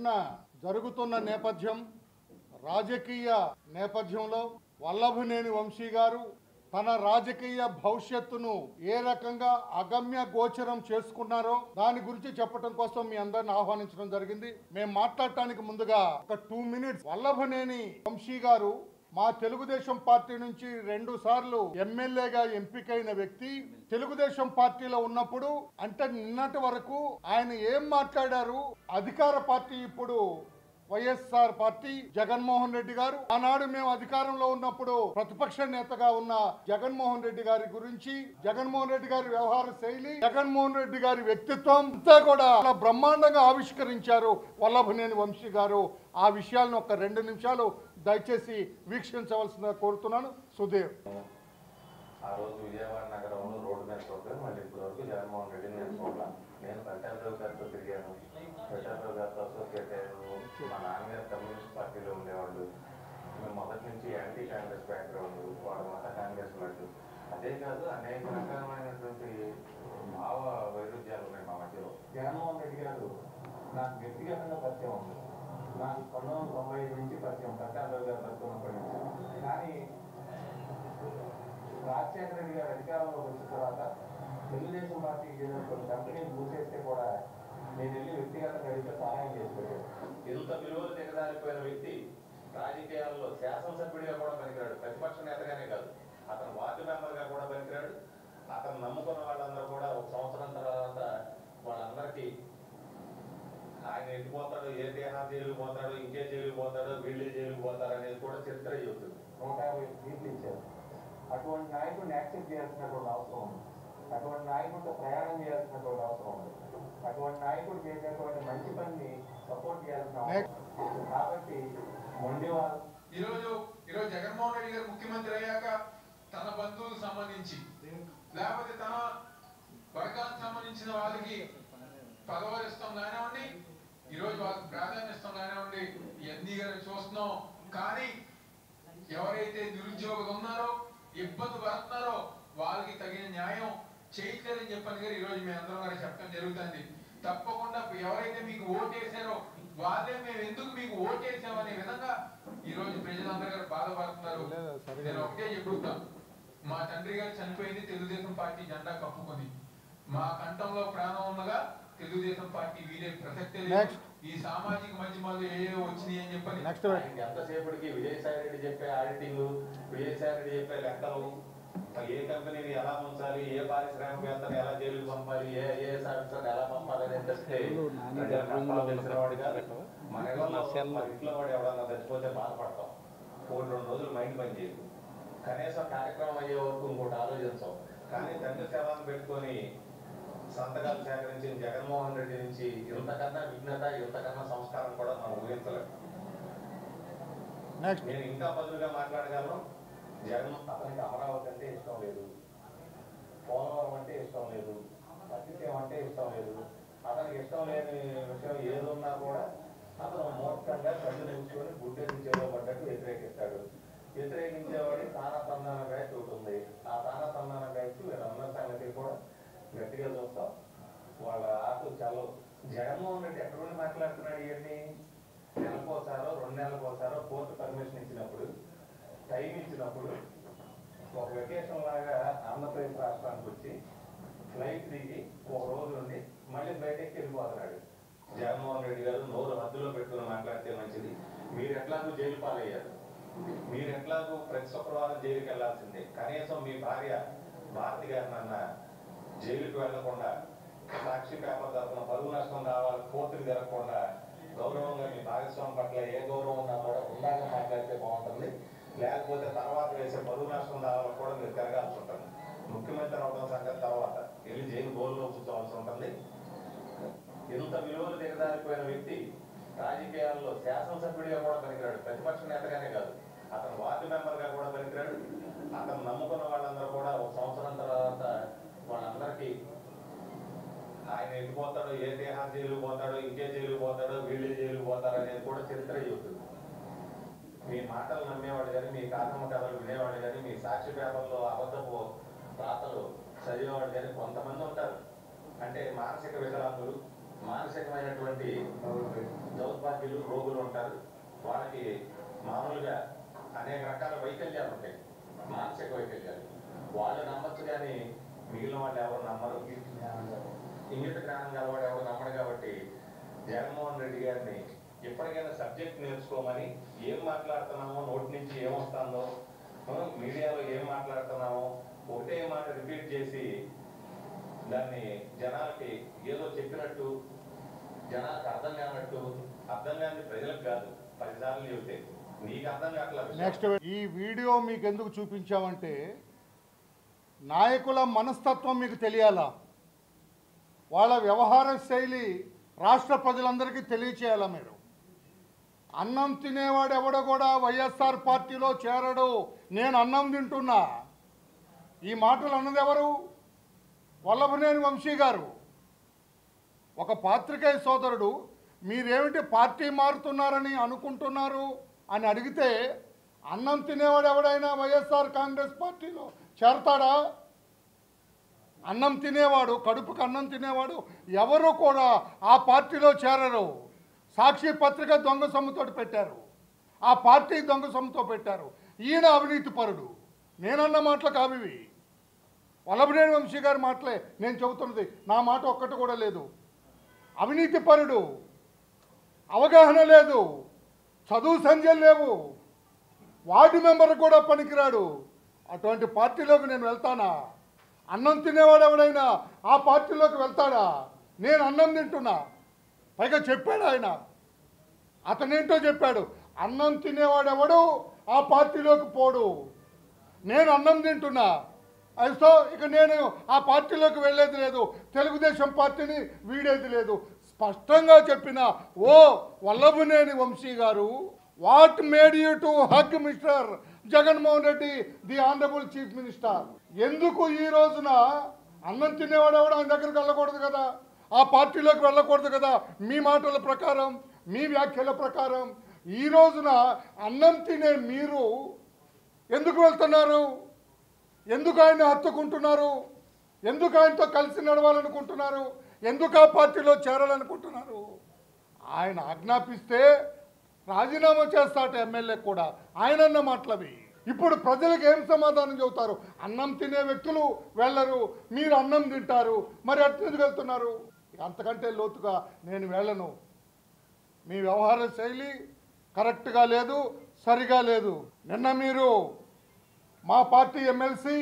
జరుగుతున్న నేపథ్యం రాజకీయ నేపథ్యంలో వల్లభనేని వంశీ గారు తన రాజకీయ భవిష్యత్తును ఏ రకంగా అగమ్య గోచరం చేసుకున్నారో దాని గురించి చెప్పడం కోసం మీ అందరిని ఆహ్వానించడం జరిగింది మేము మాట్లాడటానికి ముందుగా ఒక టూ మినిట్స్ వల్లభనేని వంశీ గారు మా తెలుగుదేశం పార్టీ నుంచి రెండు సార్లు ఎమ్మెల్యేగా ఎంపికైన వ్యక్తి తెలుగుదేశం పార్టీలో ఉన్నప్పుడు అంటే నిన్నటి వరకు ఆయన ఏం మాట్లాడారు అధికార పార్టీ ఇప్పుడు వైఎస్ఆర్ పార్టీ జగన్మోహన్ రెడ్డి గారు ఆనాడు మేము అధికారంలో ఉన్నప్పుడు ప్రతిపక్ష నేతగా ఉన్న జగన్మోహన్ రెడ్డి గారి గురించి జగన్మోహన్ రెడ్డి గారి వ్యవహార శైలి జగన్మోహన్ రెడ్డి గారి వ్యక్తిత్వం అంతా కూడా చాలా బ్రహ్మాండంగా ఆవిష్కరించారు వల్లభనేని వంశీ గారు ఆ విషయాలను ఒక రెండు నిమిషాలు దయచేసి వీక్షించవలసిందిగా కోరుతున్నాను సుధీర్ ఆ రోజు విజయవాడ నగరంలో రోడ్డు మీద చూడలేదు మళ్ళీ ఇప్పటి వరకు జగన్మోహన్ రెడ్డిని నేను చూడలా నేను ప్రచారరావు గారితో తిరిగాను ప్రచారరావు గారితో అసోసియేట్ అయ్యాను మా నాన్నగారు కమ్యూనిస్ట్ పార్టీలో ఉండేవాళ్ళు మేము మొదటి నుంచి యాంటీ కాంగ్రెస్ బ్యాక్గ్రౌండ్ వాడు మత కాంగ్రెస్ వాళ్ళు అదే కాదు అనేక రకమైనటువంటి భావ వైరుధ్యాలు ఉన్నాయి మా మధ్యలో జగన్మోహన్ రెడ్డి గారు నాకు వ్యక్తిగతంగా పరిచయం ఉంది నాకు పంతొమ్మిది వందల తొంభై ఐదు నుంచి పరిచయం ప్రచారరావు గారు బతుకున్నప్పటి నుంచి కానీ రాజశేఖర రెడ్డి గారు అధికారంలోకి వచ్చిన తర్వాత తెలుగుదేశం పార్టీకి చెందిన కొన్ని కంపెనీలు మూసేస్తే కూడా నేను వెళ్ళి వ్యక్తిగతంగా అడిగితే సహాయం చేసి పెట్టాను ఇంత విలువలు దిగజారిపోయిన వ్యక్తి రాజకీయాల్లో శాసనసభ్యుడిగా కూడా పనికిరాడు ప్రతిపక్ష నేతగానే కాదు అతను వార్డు మెంబర్గా కూడా పనికిరాడు అతను నమ్ముకున్న వాళ్ళందరూ కూడా ఒక సంవత్సరం తర్వాత వాళ్ళందరికీ ఆయన ఎట్టిపోతాడు ఏ దేహా జైలుకి పోతాడు ఇంకే జైలుకి పోతాడో వీళ్ళే జైలుకి పోతారు అనేది కూడా చరిత్ర చెబుతుంది నూట యాభై సీట్లు ఇచ్చారు అటువంటి నాయకుడిని యాక్సెప్ట్ చేయాల్సినటువంటి అవసరం ఉంది అటువంటి నాయకుడితో ప్రయాణం చేయాల్సినటువంటి అవసరం ఉంది అటువంటి నాయకుడు చేసేటువంటి మంచి పనిని సపోర్ట్ చేయాల్సిన అవసరం ఉంది. కాబట్టి మొండివాళ్ళు ఈరోజు ఈరోజు జగన్మోహన్ రెడ్డి గారు ముఖ్యమంత్రి అయ్యాక తన బంధువులకు సంబంధించి లేకపోతే తన వర్గానికి సంబంధించిన వాళ్ళకి పదవులు ఇస్తాం కానివ్వండి ఈరోజు వాళ్ళకి ప్రాధాన్యం ఇస్తాం కానివ్వండి ఇవన్నీ గారు చూస్తున్నాం కానీ ఎవరైతే నిరుద్యోగులు ఉన్నారో ఇబ్బంది పడుతున్నారో వాళ్ళకి తగిన న్యాయం చేయట్లేదని చెప్పని గారు ఈరోజు మీ అందరం గారు చెప్పడం జరుగుతుంది తప్పకుండా ఎవరైతే మీకు ఓటేసారో వాళ్ళే మేము ఎందుకు మీకు ఓటేసామనే విధంగా ఈ రోజు ప్రజలందరూ గారు బాధపడుతున్నారు నేను ఒకటే చెప్పుకుంటాను మా తండ్రి గారు చనిపోయింది తెలుగుదేశం పార్టీ జెండా కప్పుకొని మా కంఠంలో ప్రాణం ఉండగా తెలుగుదేశం పార్టీ వీడే ప్రసక్తే లేదు Next. ఈ సామాజిక మాధ్యమాలు ఏ ఏ వచ్చినాయి అని చెప్పని నెక్స్ట్ ఆయనకి ఎంతసేపటికి విజయసాయి రెడ్డి చెప్పే ఆడిటింగ్ విజయసాయి రెడ్డి చెప్పే లెక్కలు ఏ కంపెనీని ఎలా ఉంచాలి ఏ పారిశ్రామికవేత్తని ఎలా జైలుకి పంపాలి ఏ ఏ సంస్థను ఎలా పంపాలి అనేది తెలిస్తే ప్రజల కష్టాలు తెలిసిన వాడు కాదు మన ఇళ్ళలో మన ఇంట్లో వాడు ఎవడన్నా చచ్చిపోతే బాధపడతాం ఒకటి రెండు రోజులు మైండ్ పని చేయదు కనీసం కార్యక్రమం అయ్యే వరకు ఇంకోటి ఆలోచించాం కానీ తండ్రి సేవను పెట్టుకొని సంతకాలు సేకరించిన జగన్మోహన్ రెడ్డి నుంచి ఇంతకన్నా విఘ్నత ఇంతకన్నా సంస్కారం కూడా మనం ఊహించలేము నెక్స్ట్ నేను ఇంకా పదులుగా మాట్లాడగలను జగన్ అతనికి అమరావతి అంటే ఇష్టం లేదు పోలవరం అంటే ఇష్టం లేదు సత్యసేవ అంటే ఇష్టం లేదు అతనికి ఇష్టం లేని విషయం ఏదున్నా కూడా అతను మూర్ఖంగా కళ్ళు నిలుచుకొని గుడ్డెది చేలో పడ్డట్టు వ్యతిరేకిస్తాడు వ్యతిరేకించేవాడి తానసంధాన బ్యాచ్ ఒకటి ఉంది ఆ తానసంధాన బ్యాచ్ వీళ్ళందరి సంగతి కూడా గట్టిగా చూస్తాం వాళ్ళ ఆకు చాలా జగన్మోహన్ రెడ్డి ఎక్కడ నుండి మాట్లాడుతున్నాడు ఇవన్నీ నెలకోసారో రెండు నెలలకోసారో కోర్టు పర్మిషన్ ఇచ్చినప్పుడు టైం ఇచ్చినప్పుడు ఒక వెకేషన్ లాగా ఆంధ్రప్రదేశ్ రాష్ట్రానికి వచ్చి ఫ్లైట్ దిగి ఒక రోజు నుండి మళ్ళీ బయటకి వెళ్ళిపోతున్నాడు జగన్మోహన్ రెడ్డి గారు నోరు హద్దులో పెట్టుకుని మాట్లాడితే మంచిది మీరు ఎట్లాగూ జైలు పాలయ్యారు మీరు ఎట్లాగూ ప్రతి శుక్రవారం జైలుకి వెళ్లాల్సిందే కనీసం మీ భార్య భారతి గారిని అన్న జైలుకి వెళ్లకుండా సాక్షి పేపర్ తరఫున పరువు నష్టం రావాలి కోర్టుకు జరగకుండా గౌరవంగా మీ భాగస్వామి పట్ల ఏ గౌరవం ఉన్నా కూడా ఉండాలని మాట్లాడితే బాగుంటుంది లేకపోతే తర్వాత వేసే పరువు నష్టం రావాలని కూడా మీరు తిరగాల్సి ఉంటుంది ముఖ్యమంత్రి అవడం సంగతి తర్వాత వెళ్ళి జైలు బోర్డులో కూర్చోవాల్సి ఉంటుంది ఇంత విలువలు దిగజారిపోయిన వ్యక్తి రాజకీయాల్లో శాసనసభ్యుడిగా కూడా పనికిరాడు ప్రతిపక్ష నేతగానే కాదు అతను వార్డు మెంబర్గా కూడా పనికిరాడు అతను నమ్ముకున్న వాళ్ళందరూ కూడా ఒక సంవత్సరం తర్వాత వాళ్ళందరికీ ఆయన ఎటు పోతాడో ఏ దేహా జైలు పోతాడో ఇంకే జైలు పోతాడో వీళ్ళే జైలు పోతారో అనేది కూడా చరిత్ర చెబుతుంది మీ మాటలు నమ్మేవాడు కానీ మీ కాకమ్మ కథలు వినేవాడు కానీ మీ సాక్షి పేపర్లో అబద్ధపు రాతలు చదివేవాడు కానీ కొంతమంది ఉంటారు అంటే మానసిక వికలాంగులు మానసికమైనటువంటి దౌర్భాగ్యులు రోగులు ఉంటారు వాళ్ళకి మామూలుగా అనేక రకాల వైకల్యాలు ఉంటాయి మానసిక వైకల్యాలు వాళ్ళు నమ్మచ్చు కానీ మిగిలిన వాళ్ళు ఎవరు నమ్మరు ఇంగిత జ్ఞానం గలవాడు ఎవరు నమ్మడు కాబట్టి జగన్మోహన్ రెడ్డి గారిని ఎప్పటికైనా సబ్జెక్ట్ నేర్చుకోమని ఏం మాట్లాడుతున్నామో నోటి నుంచి ఏం వస్తుందో ఆ, మీడియాలో ఏం మాట్లాడుతున్నామో ఒకటే మాట రిపీట్ చేసి దాన్ని జనాలకి ఏదో చెప్పినట్టు జనాలకు అర్థం కానట్టు అర్థం కాని ప్రజలకు కాదు పదిసార్లు చెబితే నీకు అర్థం కావట్లేదు విషయం. నెక్స్ట్ ఈ వీడియో మీకు ఎందుకు చూపించామంటే నాయకుల మనస్తత్వం మీకు తెలియాలా వాళ్ళ వ్యవహార శైలి రాష్ట్ర ప్రజలందరికీ తెలియచేయాలా మీరు అన్నం తినేవాడు ఎవడో కూడా వైఎస్ఆర్ పార్టీలో చేరడు నేను అన్నం తింటున్నా ఈ మాటలు అన్నది ఎవరు వల్లభనేని వంశీ గారు ఒక పాత్రికేయ సోదరుడు మీరేమిటి పార్టీ మారుతున్నారని అనుకుంటున్నారు అని అడిగితే అన్నం తినేవాడు ఎవడైనా వైఎస్ఆర్ కాంగ్రెస్ పార్టీలో చేరతాడా అన్నం తినేవాడు కడుపుకు అన్నం తినేవాడు ఎవరు కూడా ఆ పార్టీలో చేరరు సాక్షి పత్రిక దొంగ సొమ్ముతో పెట్టారు ఆ పార్టీ దొంగ సొమ్ముతో పెట్టారు ఈయన అవినీతి పరుడు నేనన్న మాటలు కావివి వల్లభనేని వంశీ గారి మాటలే నేను చెబుతున్నది నా మాట ఒక్కటి కూడా లేదు అవినీతి పరుడు అవగాహన లేదు చదువు సంధ్యలు లేవు వార్డు మెంబర్ కూడా పనికిరాడు అటువంటి పార్టీలోకి నేను వెళ్తానా అన్నం తినేవాడు ఎవడైనా ఆ పార్టీలోకి వెళ్తాడా నేను అన్నం తింటున్నా పైగా చెప్పాడు ఆయన అతనేంటో చెప్పాడు అన్నం తినేవాడు ఎవడు ఆ పార్టీలోకి పోడు నేను అన్నం తింటున్నా సో ఇక నేను ఆ పార్టీలోకి వెళ్ళేది లేదు తెలుగుదేశం పార్టీని వీడేది లేదు స్పష్టంగా చెప్పిన ఓ Vallabhaneni Vamsi garu what made you to hug Mister Jaganmohan Reddy the honourable chief minister ఎందుకు ఈ రోజున అన్నం తినేవాడు ఎవడు ఆయన దగ్గరికి వెళ్ళకూడదు కదా ఆ పార్టీలోకి వెళ్ళకూడదు కదా మీ మాటల ప్రకారం మీ వ్యాఖ్యల ప్రకారం ఈ రోజున అన్నం తినే మీరు ఎందుకు వెళ్తున్నారు ఎందుకు ఆయన హత్తుకుంటున్నారు ఎందుకు ఆయనతో కలిసి నడవాలనుకుంటున్నారు ఎందుకు ఆ పార్టీలో చేరాలనుకుంటున్నారు ఆయన ఆజ్ఞాపిస్తే రాజీనామా చేస్తాట ఎమ్మెల్యే కూడా ఆయనన్న మాటలవి ఇప్పుడు ప్రజలకు ఏం సమాధానం చెబుతారు అన్నం తినే వ్యక్తులు వెళ్ళరు మీరు అన్నం తింటారు మరి అట్లా వెళ్తున్నారు అంతకంటే లోతుగా నేను వెళ్ళను మీ వ్యవహార శైలి కరెక్ట్గా లేదు సరిగా లేదు నిన్న మీరు మా పార్టీ ఎమ్మెల్సీ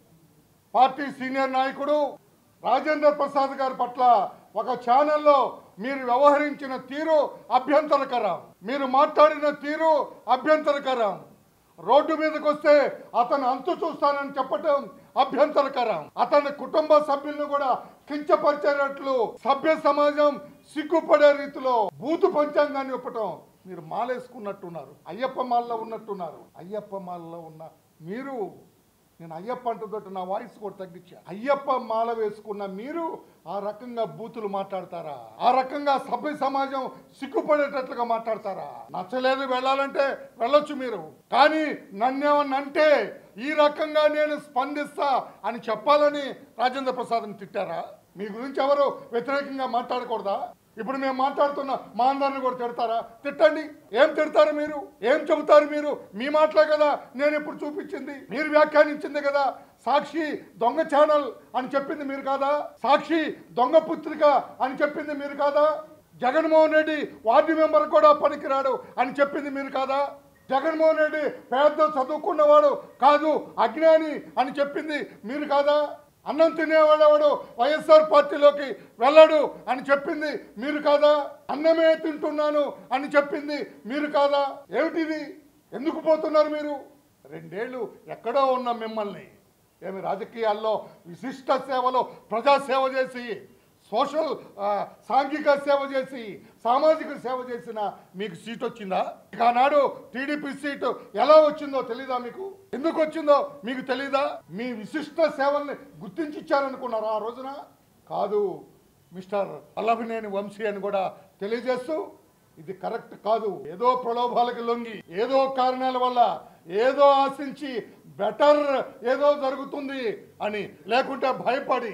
పార్టీ సీనియర్ నాయకుడు రాజేంద్ర ప్రసాద్ గారి పట్ల ఒక ఛానల్లో మీరు వ్యవహరించిన తీరు అభ్యంతరకరం మీరు మాట్లాడిన తీరు అభ్యంతరకరం రోడ్డు మీదకి వస్తే అతను అంతు చూస్తానని చెప్పటం అభ్యంతరకరం అతని కుటుంబ సభ్యులను కూడా కించపరిచేటట్లు సభ్య సమాజం సిగ్గుపడే రీతిలో బూతు పంచాంగాన్ని ఇవ్వటం మీరు మాలేసుకున్నట్టున్నారు అయ్యప్ప మాలలో ఉన్నట్టున్నారు అయ్యప్ప మాలలో ఉన్న మీరు నేను అయ్యప్ప అంటున్నట్టు నా వాయిస్ కూడా తగ్గించా అయ్యప్ప మాల వేసుకున్న మీరు ఆ రకంగా బూతులు మాట్లాడతారా ఆ రకంగా సభ్య సమాజం సిగ్గుపడేటట్లుగా మాట్లాడతారా నచ్చలేదు వెళ్ళాలంటే వెళ్ళొచ్చు మీరు కానీ నన్నేమన్నంటే ఈ రకంగా నేను స్పందిస్తా అని చెప్పాలని రాజేంద్ర ప్రసాద్ని తిట్టారా మీ గురించి ఎవరు వ్యతిరేకంగా మాట్లాడకూడదా ఇప్పుడు మేము మాట్లాడుతున్న మా అందరిని కూడా తిడతారా తిట్టండి ఏం తిడతారు మీరు ఏం చెబుతారు మీరు మీ మాటలే కదా నేను ఇప్పుడు చూపించింది మీరు వ్యాఖ్యానించింది కదా సాక్షి దొంగ ఛానల్ అని చెప్పింది మీరు కాదా సాక్షి దొంగ పుత్రిక అని చెప్పింది మీరు కాదా జగన్మోహన్ రెడ్డి వార్డు మెంబర్ కూడా పనికిరాడు అని చెప్పింది మీరు కాదా జగన్మోహన్ రెడ్డి పెద్ద చదువుకున్నవాడు కాదు అజ్ఞాని అని చెప్పింది మీరు కాదా అన్నం తినేవాడెవడు వైఎస్ఆర్ పార్టీలోకి వెళ్ళడు అని చెప్పింది మీరు కాదా అన్నమే తింటున్నాను అని చెప్పింది మీరు కాదా ఏమిటిది ఎందుకు పోతున్నారు మీరు రెండేళ్ళు ఎక్కడో ఉన్న మిమ్మల్ని ఏమి రాజకీయాల్లో విశిష్ట సేవలో ప్రజాసేవ చేసి సోషల్ ఆ, సాంఘిక సేవ చేసి సామాజిక సేవ చేసిన మీకు సీట్ వచ్చిందా ఇక ఆనాడు టీడీపీ సీటు ఎలా వచ్చిందో తెలీదా మీకు ఎందుకు వచ్చిందో మీకు తెలీదా మీ విశిష్ట సేవల్ని గుర్తించి ఇచ్చారనుకున్నారా ఆ రోజున కాదు మిస్టర్ అల్లభినేని వంశీ అని కూడా తెలియజేస్తూ ఇది కరెక్ట్ కాదు ఏదో ప్రలోభాలకు లొంగి ఏదో కారణాల వల్ల ఏదో ఆశించి బెటర్ ఏదో జరుగుతుంది అని లేకుంటే భయపడి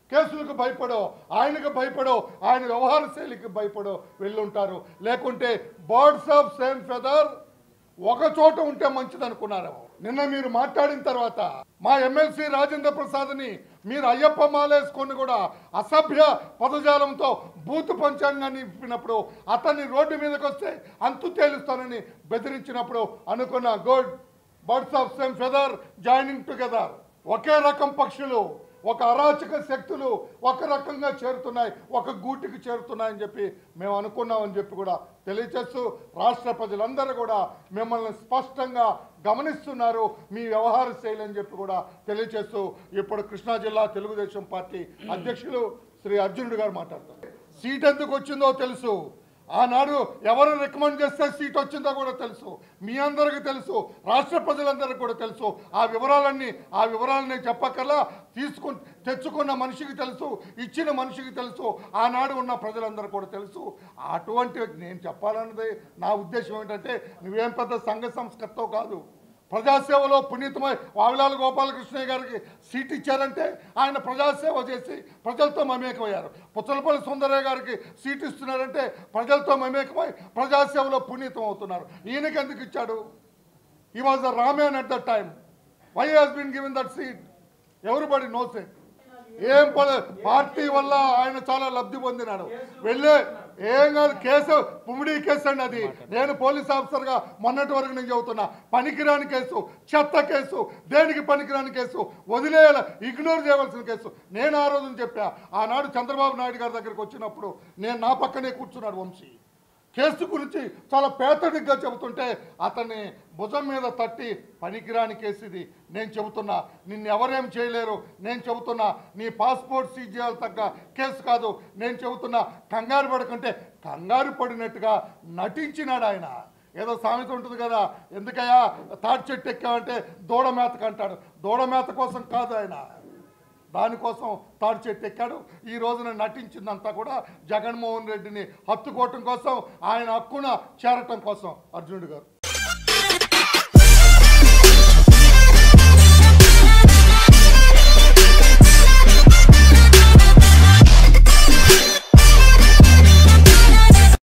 కేసులకు భయపడో ఆయనకు భయపడో ఆయన వ్యవహార శైలికి భయపడో వెళ్ళుంటారు లేకుంటే బర్డ్స్ ఆఫ్ సేమ్ ఫెదర్ ఒక చోట ఉంటే మంచిది అనుకున్నారు నిన్న మీరు మాట్లాడిన తర్వాత మా ఎమ్మెల్సీ రాజేంద్ర ప్రసాద్ని మీరు అయ్యప్ప మాలేసుకొని కూడా అసభ్య పదజాలంతో బూత్ పంచాంగాన్ని ఇప్పినప్పుడు అతన్ని రోడ్డు మీదకి వస్తే అంతు తేలుస్తానని బెదిరించినప్పుడు అనుకున్న good birds of same feather joining together ఒకే రకం పక్షులు ఒక అరాచక శక్తులు ఒక రకంగా చేరుతున్నాయి ఒక గూటికి చేరుతున్నాయని చెప్పి మేము అనుకున్నామని చెప్పి కూడా తెలియచేస్తూ రాష్ట్ర ప్రజలందరూ కూడా మిమ్మల్ని స్పష్టంగా గమనిస్తున్నారు మీ వ్యవహార శైలి అని చెప్పి కూడా తెలియచేస్తూ ఇప్పుడు కృష్ణా జిల్లా తెలుగుదేశం పార్టీ అధ్యక్షులు శ్రీ అర్జునుడు గారు మాట్లాడతారు సీట్ ఎందుకు వచ్చిందో తెలుసు ఆనాడు ఎవరు రికమెండ్ చేస్తే సీట్ వచ్చిందో కూడా తెలుసు మీ అందరికీ తెలుసు రాష్ట్ర ప్రజలందరికీ కూడా తెలుసు ఆ వివరాలన్నీ ఆ వివరాలన్నీ చెప్పక్కర్లా తీసుకు తెచ్చుకున్న మనిషికి తెలుసు ఇచ్చిన మనిషికి తెలుసు ఆనాడు ఉన్న ప్రజలందరూ కూడా తెలుసు అటువంటి నేను చెప్పాలన్నది నా ఉద్దేశం ఏంటంటే నువ్వేం పెద్ద సంఘ సంస్కర్తవు కాదు ప్రజాసేవలో పునీతమై వావిలాల గోపాలకృష్ణయ్య గారికి సీట్ ఇచ్చారంటే ఆయన ప్రజాసేవ చేసి ప్రజలతో మమేకమయ్యారు పుచ్చలపల్లి సుందరయ్య గారికి సీట్ ఇస్తున్నారంటే ప్రజలతో మమేకమై ప్రజాసేవలో పునీతం అవుతున్నారు ఈయనకి ఎందుకు ఇచ్చాడు ఈ was the right man at that time why has been given that seat everybody no say ఏం పద- పార్టీ వల్ల ఆయన చాలా లబ్ధి పొందినాడు వెళ్ళే ఏం కాదు కేసు పుమిడి కేసు అండి అది నేను పోలీస్ ఆఫీసర్గా మొన్నటి వరకు నేను చెబుతున్నా పనికిరాని కేసు చెత్త కేసు దేనికి పనికిరాని కేసు వదిలేయాల ఇగ్నోర్ చేయవలసిన కేసు నేను ఆ రోజున చెప్పా ఆనాడు చంద్రబాబు నాయుడు గారి దగ్గరికి వచ్చినప్పుడు నేను నా పక్కనే కూర్చున్నాడు వంశీ కేసు గురించి చాలా పేతడిగ్గా చెబుతుంటే అతన్ని భుజం మీద తట్టి పనికిరాని కేసు ఇది నేను చెబుతున్నా నిన్ను ఎవరేం చేయలేరు నేను చెబుతున్నా నీ పాస్పోర్ట్ సీజ్ చేయాలి తగ్గ కేసు కాదు నేను చెబుతున్నా కంగారు పడకుంటే కంగారు పడినట్టుగా నటించినాడు ఆయన ఏదో సామెత ఉంటుంది కదా ఎందుకయ్యా తాటి చెట్టు ఎక్కామంటే దూడ మేతకు అంటాడు దూడ మేత కోసం కాదు ఆయన దానికోసం తాడు చెట్టు ఎక్కాడు ఈ రోజున నటించిందంతా కూడా జగన్మోహన్ రెడ్డిని హత్తుకోవటం కోసం ఆయన హక్కున చేరటం కోసం అర్జునుడు గారు